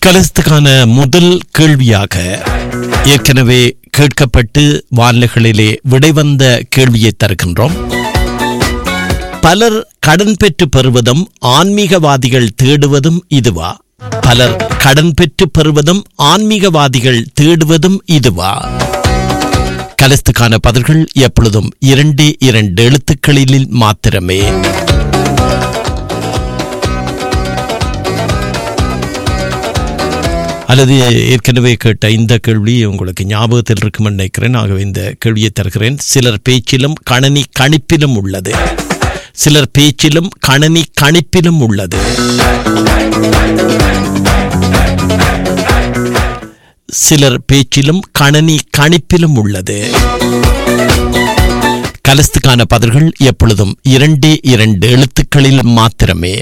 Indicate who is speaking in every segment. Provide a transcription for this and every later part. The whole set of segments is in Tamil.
Speaker 1: கலசத்துக்கான முதல் கேள்வியாக ஏற்கனவே கேட்கப்பட்டு வானிலைகளிலே விடைவந்த கேள்வியை தருகின்றோம் பலர் கடன் பெற்று பெறுவதும் ஆன்மீகவாதிகள் தேடுவதும் இதுவா பலர் கடன் பெற்று பெறுவதும் ஆன்மீகவாதிகள் தேடுவதும் இதுவா கலசத்துக்கான பதில்கள் எப்பொழுதும் இரண்டே இரண்டு எழுத்துக்களில் மாத்திரமே அல்லது ஏற்கனவே கேட்ட இந்த கேள்வி உங்களுக்கு ஞாபகத்தில் இருக்கும் நினைக்கிறேன் ஆகவே இந்த கேள்வியை தருகிறேன் சிலர் பேச்சிலும் கணனி கணிப்பிலும் உள்ளது சிலர் பேச்சிலும் கணனி கணிப்பிலும் உள்ளது சிலர் பேச்சிலும் கணனி கணிப்பிலும் உள்ளது கலஸ்துக்கான பதில்கள் எப்பொழுதும் இரண்டே இரண்டு எழுத்துக்களில் மாத்திரமே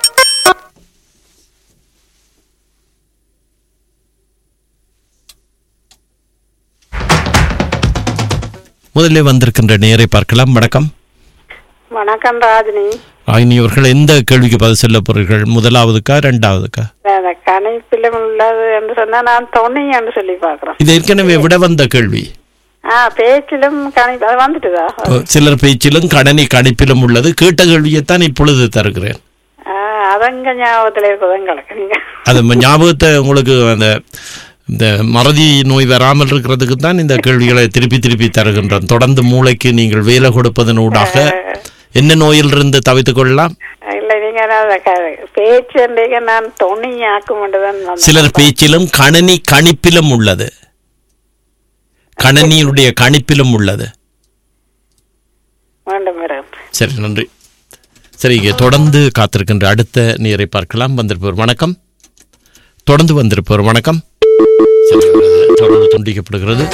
Speaker 1: முதலில் வந்திருக்கின்ற நேரை பார்க்கலாம் வணக்கம்
Speaker 2: வணக்கம் ராஜினி
Speaker 1: ராகினி அவர்கள் எந்த கேள்விக்கு பதில் சொல்ல போறீர்கள் முதலாவதுக்கா ரெண்டாவதுக்கா
Speaker 2: அந்த கணிப்பிலும் உள்ளது என்று சொன்னா நான் தொண்ணி என்று சொல்லி பாக்குறேன்
Speaker 1: இது ஏற்கனவே விட வந்த கேள்வி
Speaker 2: ஆ பேச்சிலும் கணிப்பு அது வந்துட்டுதா
Speaker 1: சிலர் பேச்சிலும் கடனி கணிப்பிலும் உள்ளது கேட்ட கேள்வியைத்தான் இப்பொழுது தருகிறேன்
Speaker 2: ஆ, அதங்க ஞாபகத்துல இருக்குது எங்களுக்கு நீங்க
Speaker 1: அது ம- ஞாபகத்தை உங்களுக்கு அந்த இந்த மறதி நோய் வராமல் இருக்கிறதுக்கு தான் இந்த கேள்விகளை திருப்பி திருப்பி தருகின்றோம் தொடர்ந்து மூளைக்கு நீங்கள் வேலை கொடுப்பதன் ஊடாக என்ன நோயிலிருந்து தவித்துக் கொள்ளலாம்
Speaker 2: இல்ல நீங்க அத க- பேச்சு என்றீங்க நான் தொண்ணி ஆக்கும் தான்
Speaker 1: சிலர் பேச்சிலும் கணனி கணிப்பிலும் உள்ளது கணனியுடைய கணிப்பிலும் உள்ளது
Speaker 2: மீண்டும் வரும்
Speaker 1: சரி நன்றி சரி இங்கே தொடர்ந்து காத்திருக்கின்ற அடுத்த நேரை பார்க்கலாம் வந்திருப்பவர் வணக்கம் தொடர்ந்து வந்திருப்பவர் வணக்கம் சரி, அவரது தொடர்பு துண்டிக்கப்படுகிறது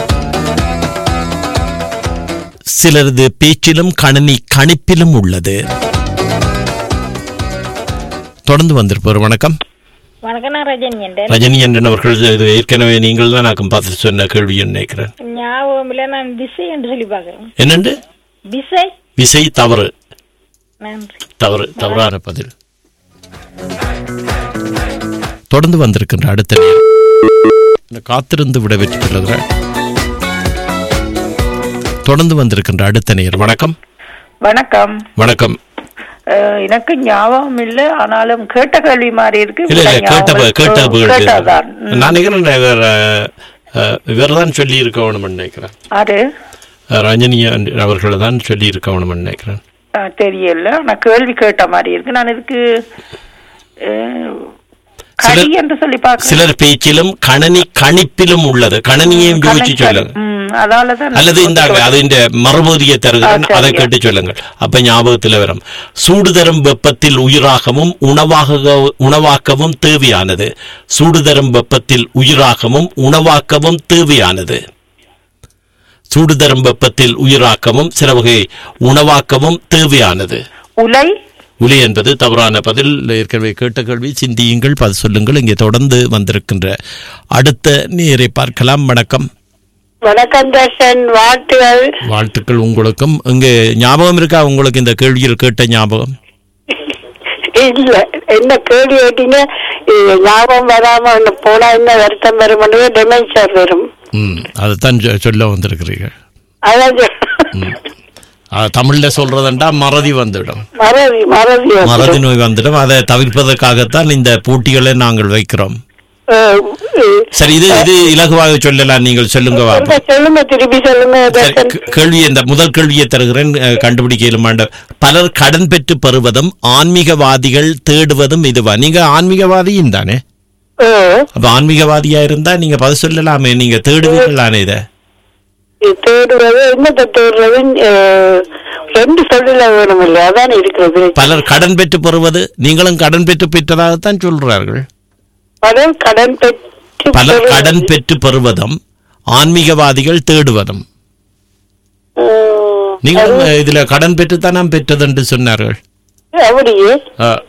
Speaker 1: சிலரது பேச்சிலும் கணனி கணிப்பிலும் உள்ளது தொடர்ந்து வந்திருப்பவர் வணக்கம்
Speaker 3: வணக்கம் நான் ரஜினி என்றேன்
Speaker 1: ரஜினி என்றன் அவர்கள் இது ஏற்கனவே நீங்கள் தான் நான் பார்த்து சொன்ன கேள்வி நினைக்கிறேன்
Speaker 3: ஞாபகம் இல்லை நான் திசை என்று சொல்லி பார்க்கிறேன்
Speaker 1: என்னண்டு
Speaker 3: திசை
Speaker 1: விசை தவறு
Speaker 3: நன்றி
Speaker 1: தவறு தவறான பதில் தொடர்ந்து வந்திருக்கின்ற அடுத்த நேரம் இந்த காத்திருந்து விட வெற்றி பெறுகிறேன் தொடர்ந்து வந்திருக்கின்ற அடுத்த நேரம் வணக்கம்
Speaker 4: வணக்கம்
Speaker 1: வணக்கம்
Speaker 4: அஹ், எனக்கு ஞாபகம் இல்ல ஆனாலும் கேட்ட கேள்வி மாதிரி இருக்கு
Speaker 1: இல்ல இல்ல கேட்ட ப- கேட்ட
Speaker 4: ஞாபகம்
Speaker 1: புகழ்
Speaker 4: கேட்டதான் ம்.
Speaker 1: நான் நினைக்கிறேன் இவர் இவர் தான் சொல்லி இருக்கணும் நினைக்கிறேன்
Speaker 4: ஆறு
Speaker 1: அஹ், ரஜினி அவர்கள் தான் சொல்லி இருக்கணும் நினைக்கிறேன்
Speaker 4: அஹ், தெரியல ஆனா கேள்வி கேட்ட மாதிரி இருக்கு நான் இதுக்கு அஹ், கடி
Speaker 1: சிலர்-
Speaker 4: என்று சொல்லி பார்க்கிறேன்
Speaker 1: சிலர் பேச்சிலும் கணனி கணிப்பிலும் உள்ளது கணனியையும் யோசிச்சு சொல்லுங்க
Speaker 4: ம், அதாலதான்
Speaker 1: அல்லது இந்த அது இந்த மறுபகுதியை தருகிறேன்
Speaker 4: ஆ, சரி.
Speaker 1: அதை கேட்டு சொல்லுங்கள் அப்ப ஞாபகத்தில் வரும் சூடு தரும் வெப்பத்தில் உயிராகவும் உணவாக உணவாக்கவும் தேவையானது சூடு தரும் வெப்பத்தில் உயிராகவும் உணவாக்கவும் தேவையானது சூடு தரும் வெப்பத்தில் உயிராக்கவும் சில வகை உணவாக்கவும் தேவையானது
Speaker 4: உலை
Speaker 1: உலி என்பது தவறான பதில் ஏற்கனவே கேட்ட கேள்வி சிந்தியுங்கள் பதில் சொல்லுங்கள் இங்கே தொடர்ந்து வந்திருக்கின்ற அடுத்த நேரை பார்க்கலாம் வணக்கம்
Speaker 2: வணக்கம் தர்ஷன் வாழ்த்துகள்
Speaker 1: வாழ்த்துக்கள் உங்களுக்கும் இங்கே ஞாபகம் இருக்கா உங்களுக்கு இந்த கேள்வியில் கேட்ட ஞாபகம்
Speaker 2: இல்ல என்ன கேள்வி கேட்டீங்க இது ஞாபகம் வராம இன்னும் போனா என்ன வருத்தம் வரும் டெமென்ஷர் வரும்
Speaker 1: ம் அதைத்தான் சொ- சொல்ல வந்திருக்கிறீர்கள்
Speaker 2: அதான்
Speaker 1: ம். அது தமிழ்ல சொல்றதுண்டா மறதி வந்துடும்
Speaker 2: மறதி மறதி
Speaker 1: மறதி நோய் வந்துடும் அதை தவிர்ப்பதற்காகத்தான் இந்த போட்டிகளை நாங்கள் வைக்கிறோம் சரி இது இது இலகுவாக சொல்லலாம் நீங்கள் சொல்லுங்க வா.
Speaker 2: சொல்லுங்க திருப்பி சொல்லுங்க
Speaker 1: சரி,
Speaker 2: தர்ஷன்
Speaker 1: கே- கேள்வி இந்த முதல் கேள்வியை தருகிறேன் அஹ், கண்டுபிடிக்க இயலுமாண்ட பலர் கடன் பெற்று பெறுவதும் ஆன்மீகவாதிகள் தேடுவதும் இதுவா நீங்க ஆன்மீகவாதியும் தானே
Speaker 2: ஓ,
Speaker 1: அப்ப ஆன்மீகவாதியா இருந்தா நீங்க பதில் சொல்லலாமே நீங்க தேடுவீர்களானே இதை
Speaker 2: இது தேடுறது என்னத்தை தேடுறது அஹ், ரெண்டு சொல்லில வேணும் இல்லையா அதான் இருக்கிறது
Speaker 1: பலர் கடன் பெற்று பெறுவது நீங்களும் கடன் பெற்று பெற்றதாகத்தான் சொல்றார்கள்
Speaker 2: பலர் கடன் பெற்று
Speaker 1: பலர்
Speaker 2: பெறுவது.
Speaker 1: கடன் பெற்று பெறுவதும் ஆன்மீகவாதிகள் தேடுவதும்
Speaker 2: அஹ்,
Speaker 1: நீங்களும் அஹ், இதுல கடன் பெற்று தான் பெற்றது என்று சொன்னார்கள்
Speaker 2: அப்படியே
Speaker 1: அஹ்,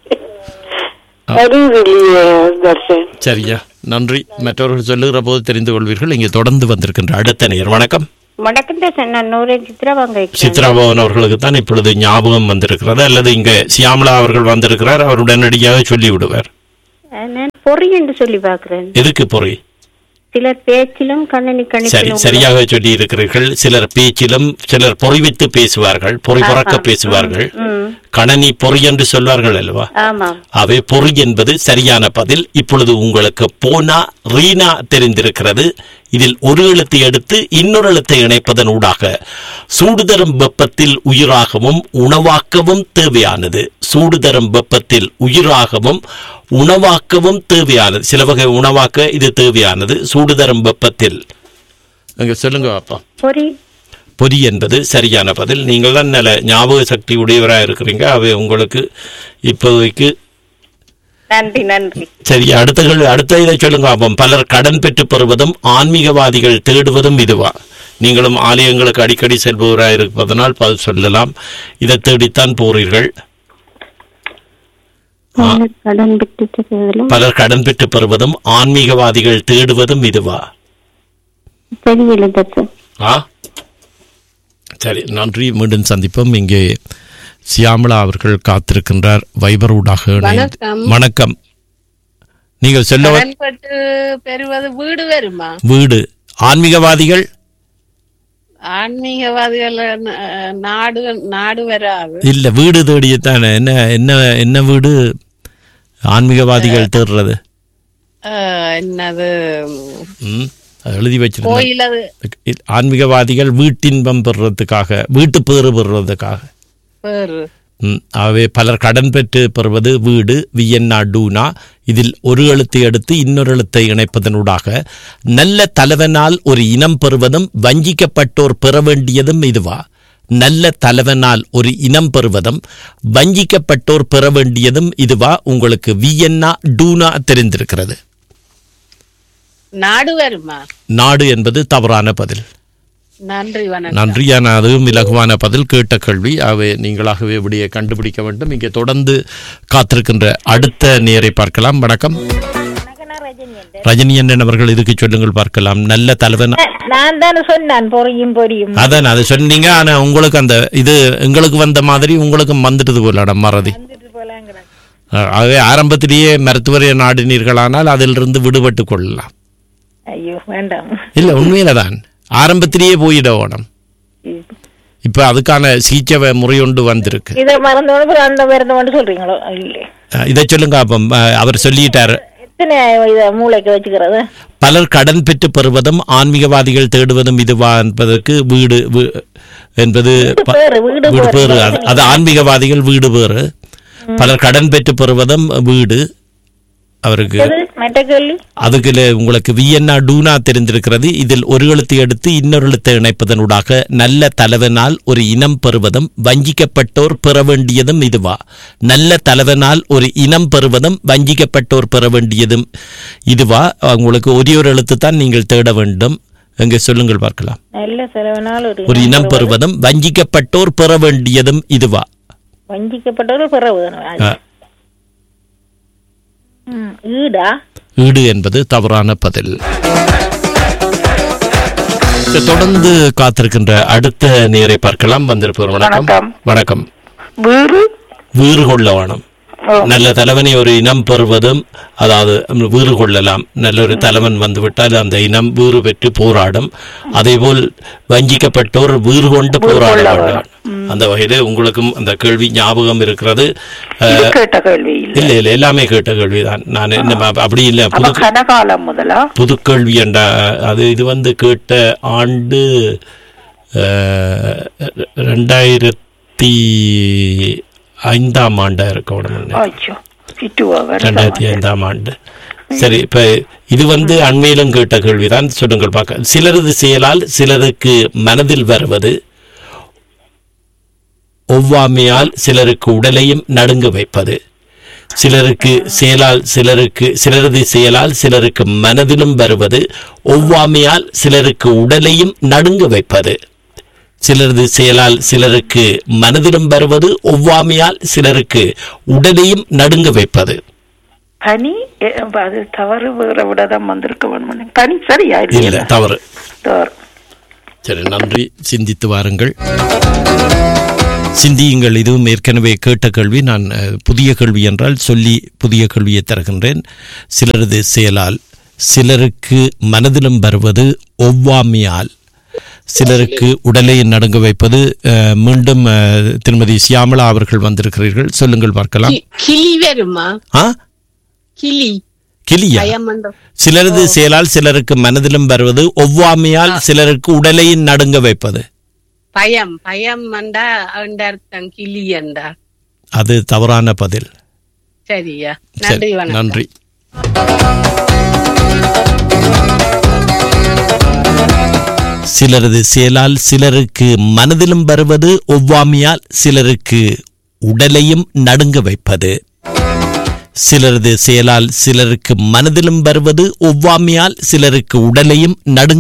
Speaker 2: அறிவில்லையே தர்ஷன்
Speaker 1: சரியா நன்றி மற்றவர்கள் சொல்லுகிற போது தெரிந்து கொள்வீர்கள் இங்கே தொடர்ந்து வந்திருக்கின்ற அடுத்த நேர் வணக்கம்
Speaker 3: வணக்கம் தான் நான் நூறு சித்ராவாங்க
Speaker 1: சித்ராபவன் அவர்களுக்கு தான் இப்பொழுது ஞாபகம் வந்திருக்கிறது அல்லது இங்க சியாமலா அவர்கள் வந்திருக்கிறார் அவர் உடனடியாக சொல்லி விடுவார்
Speaker 3: நான் பொறி என்று சொல்லி பாக்குறேன்
Speaker 1: எதுக்கு பொறி
Speaker 3: சிலர் பேச்சிலும் கண்ணனி
Speaker 1: சரி
Speaker 3: கணிப்பிலும்
Speaker 1: சரியாக சொல்லி இருக்கிறீர்கள் சிலர் பேச்சிலும் சிலர் பொறிவித்து பேசுவார்கள் பொறி பறக்க
Speaker 3: ஆமா.
Speaker 1: பேசுவார்கள்
Speaker 3: ம்.
Speaker 1: கணனி பொறி என்று சொல்வார்கள் அல்லவா
Speaker 3: ஆமாம்
Speaker 1: அவை பொறி என்பது சரியான பதில் இப்பொழுது உங்களுக்கு போனா ரீனா தெரிந்திருக்கிறது இதில் ஒரு எழுத்தை எடுத்து இன்னொரு எழுத்தை இணைப்பதன் ஊடாக சூடுதரும் வெப்பத்தில் உயிராகவும் உணவாக்கவும் தேவையானது சூடுதரும் வெப்பத்தில் உயிராகவும் உணவாக்கவும் தேவையானது சில வகை உணவாக்க இது தேவையானது சூடுதரும் வெப்பத்தில் அங்க சொல்லுங்க அப்பா
Speaker 3: பொறி
Speaker 1: பொறி என்பது சரியான பதில் நீங்கள் தான் நல்ல ஞாபக சக்தி உடையவராக இருக்கிறீங்க அவை உங்களுக்கு இப்போதைக்கு
Speaker 3: நன்றி நன்றி
Speaker 1: சரி அடுத்த கேள்வி- அடுத்த இதை சொல்லுங்க அப்போ பலர் கடன் பெற்று பெறுவதும் ஆன்மீகவாதிகள் தேடுவதும் இதுவா நீங்களும் ஆலயங்களுக்கு அடிக்கடி செல்பவராக இருப்பதனால் பதில் சொல்லலாம் இதை தேடித்தான் போறீர்கள்
Speaker 3: கடன் பெற்று
Speaker 1: பலர் கடன் பெற்று பெறுவதும் ஆன்மீகவாதிகள் தேடுவதும் இதுவா
Speaker 3: தெரியல தத்து
Speaker 1: ஆ சரி நன்றி மீண்டும் சந்திப்போம் இங்கே சியாமளா அவர்கள் காத்திருக்கின்றார் வைபர் ஊடாக இணைந்து-
Speaker 5: வணக்கம்.
Speaker 1: வணக்கம் நீங்கள் சொல்ல வ-
Speaker 5: கடன்பட்டு பெறுவது வீடு வருமா
Speaker 1: வீடு ஆன்மீகவாதிகள்
Speaker 5: ஆன்மீகவாதிகள் ந- நாடு நாடு வராது
Speaker 1: இல்ல வீடு தேடியத்தானே என்ன என்ன என்ன வீடு ஆன்மீகவாதிகள் தேடுறது
Speaker 5: அஹ், என்னது
Speaker 1: ம், அது எழுதி வச்சிருந்தேன்
Speaker 5: கோயில் அது
Speaker 1: ஆன்மீகவாதிகள் வீட்டின்பம் பெறுறதுக்காக வீட்டு பேறு பெறுறதுக்காக
Speaker 5: பேரு
Speaker 1: ம், ஆகவே பலர் கடன் பெற்று பெறுவது வீடு வியன்னா டூனா இதில் ஒரு எழுத்தை எடுத்து இன்னொரு எழுத்தை இணைப்பதனூடாக நல்ல தலைவனால் ஒரு இனம் பெறுவதும் வஞ்சிக்கப்பட்டோர் பெற வேண்டியதும் இதுவா நல்ல தலைவனால் ஒரு இனம் பெறுவதும் வஞ்சிக்கப்பட்டோர் பெற வேண்டியதும் இதுவா உங்களுக்கு வியன்னா டூனா தெரிந்திருக்கிறது
Speaker 5: நாடு வருமா
Speaker 1: நாடு என்பது தவறான பதில்
Speaker 5: நன்றி வணக்கம்
Speaker 1: நன்றியான அதுவும் இலகுவான பதில் கேட்ட கேள்வி அவை நீங்களாகவே விடிய கண்டுபிடிக்க வேண்டும் இங்கே தொடர்ந்து காத்திருக்கின்ற அடுத்த நேரை பார்க்கலாம் வணக்கம் ரஜினி அண்ணன் அவர்கள் இதுக்கு சொல்லுங்கள் பார்க்கலாம் நல்ல தலைவன்
Speaker 3: நான் தானே சொன்னான் பொறியும் பொரியும்
Speaker 1: அதான் அது சொன்னீங்க ஆனா உங்களுக்கு அந்த இது எங்களுக்கு வந்த மாதிரி உங்களுக்கு வந்துட்டது போல மறதி அஹ், ஆகவே ஆரம்பத்திலேயே மருத்துவரை நாடினீர்களானால் அதிலிருந்து விடுபட்டு கொள்ளலாம்
Speaker 3: ஐயோ வேண்டாம்
Speaker 1: இல்ல உண்மையில தான் ஆரம்பத்திலேயே போயிட ஓடம் இப்ப அதுக்கான சிகிச்சை முறையொண்டு வந்திருக்கு
Speaker 3: இதை மறந்தோடு அந்த மருந்து மட்டும் சொல்றீங்களோ இல்லை
Speaker 1: அஹ் இதை சொல்லுங்க அப்போ அஹ் அவர் சொல்லிட்டார்
Speaker 3: எத்தனை இதை மூளைக்கு வச்சுக்கிறது
Speaker 1: பலர் கடன் பெற்று பெறுவதும் ஆன்மீகவாதிகள் தேடுவதும் இதுவா என்பதற்கு வீடு வீ- என்பது ப-
Speaker 3: பேரு, வீடு
Speaker 1: வீடு
Speaker 3: பேரு.
Speaker 1: பேரு அது- அது ஆன்மீகவாதிகள் வீடு பேரு பலர் கடன் பெற்று பெறுவதும் வீடு அவருக்கு
Speaker 3: எது மற்ற கேள்வி
Speaker 1: அதுக்கு உங்களுக்கு வியன்னா டூனா தெரிந்திருக்கிறது இதில் ஒரு எழுத்தை எடுத்து இன்னொரு எழுத்தை இணைப்பதனூடாக நல்ல தலைவனால் ஒரு இனம் பெறுவதும் வஞ்சிக்கப்பட்டோர் பெற வேண்டியதும் இதுவா நல்ல தலைவனால் ஒரு இனம் பெறுவதும் வஞ்சிக்கப்பட்டோர் பெற வேண்டியதும் இதுவா உங்களுக்கு ஒரே ஒரு எழுத்து தான் நீங்கள் தேட வேண்டும் எங்கே சொல்லுங்கள் பார்க்கலாம்
Speaker 3: நல்ல செலவினால் ஒரு
Speaker 1: ஒரு இனம் பெறுவதும் வஞ்சிக்கப்பட்டோர் பெற வேண்டியதும் இதுவா
Speaker 3: வஞ்சிக்கப்பட்டவர் பிறகு
Speaker 1: ஆ.
Speaker 3: ஈடா
Speaker 1: ஈடு என்பது தவறான பதில் தொடர்ந்து காத்திருக்கின்ற அடுத்த நேரை பார்க்கலாம் வந்திருப்பவர் வணக்கம்
Speaker 4: வணக்கம்.
Speaker 1: வணக்கம்
Speaker 4: வீடு
Speaker 1: வீறு கொள்ள வேணும்
Speaker 4: ஓ.
Speaker 1: நல்ல தலைவனை ஒரு இனம் பெறுவதும் அதாவது வீறு கொள்ளலாம் நல்ல ஒரு தலைவன் வந்துவிட்டால் அந்த இனம் வீறு பெற்று போராடும் அதேபோல் வஞ்சிக்கப்பட்டோர் வீறு கொண்டு போராட வேண்டும் அந்த வகையில உங்களுக்கும் அந்த கேள்வி ஞாபகம் இருக்கிறது
Speaker 4: இது
Speaker 1: அஹ்,
Speaker 4: கேட்ட கேள்வி இல்ல
Speaker 1: இல்ல இல்ல எல்லாமே கேட்ட கேள்விதான் நான் என்ன அப்படி இல்ல
Speaker 4: அப்ப
Speaker 1: புது
Speaker 4: கனகாலம் முதலா
Speaker 1: புதுக்கல்வி என்ற அது இது வந்து கேட்ட ஆண்டு அஹ், ரெண்டாயிரத்தி ஐந்தாம் ஆண்டா இருக்கணும்
Speaker 4: ஐயோ சிட்டுவா
Speaker 1: ரெண்டாயிரத்தி ஐந்தாம் ஆண்டு சரி இப்ப இது வந்து அண்மையிலும் கேட்ட கேள்விதான் சொல்லுங்கள் பார்க்க சிலரது செயலால் சிலருக்கு மனதில் வருவது ஒவ்வாமையால் சிலருக்கு உடலையும் நடுங்க வைப்பது சிலருக்கு செயலால் சிலருக்கு சிலரது செயலால் சிலருக்கு மனதிலும் வருவது ஒவ்வாமையால் சிலருக்கு உடலையும் நடுங்க வைப்பது சிலரது செயலால் சிலருக்கு மனதிலும் வருவது ஒவ்வாமையால் சிலருக்கு உடலையும் நடுங்க வைப்பது
Speaker 4: பனி எ, அது தவறு வேற விட தான் வந்திருக்க வேணும் பனி சரியா
Speaker 1: இல்ல
Speaker 4: இல்ல
Speaker 1: தவறு
Speaker 4: தவறு
Speaker 1: சரி நன்றி சிந்தித்து வாருங்கள் சிந்தியுங்கள் இதுவும் ஏற்கனவே கேட்ட கேள்வி நான் அஹ், புதிய கேள்வி என்றால் சொல்லி புதிய கேள்வியை தருகின்றேன் சிலரது செயலால் சிலருக்கு மனதிலும் வருவது ஒவ்வாமையால் சிலருக்கு உடலை நடுங்க வைப்பது அஹ், மீண்டும் அஹ், திருமதி சியாமளா அவர்கள் வந்திருக்கிறீர்கள் சொல்லுங்கள் பார்க்கலாம்
Speaker 5: கி- கிளி வருமா
Speaker 1: ஆ
Speaker 5: கிளி
Speaker 1: கிளியா
Speaker 5: பயமன்ற
Speaker 1: சிலரது செயலால் சிலருக்கு மனதிலும் வருவது ஒவ்வாமையால் சிலருக்கு உடலை நடுங்க வைப்பது
Speaker 5: பயம் பயம் என்றா அந்த அர்த்தம் கிளி என்றா
Speaker 1: அது தவறான பதில்
Speaker 5: சரியா
Speaker 1: சரி,
Speaker 5: நன்றி வணக்கம்
Speaker 1: நன்றி சிலரது செயலால் சிலருக்கு மனதிலும் வருவது ஒவ்வாமையால் சிலருக்கு உடலையும் நடுங்க வைப்பது சிலரது செயலால் சிலருக்கு மனதிலும் வருவது ஒவ்வாமையால் சிலருக்கு உடலையும் நடுங்க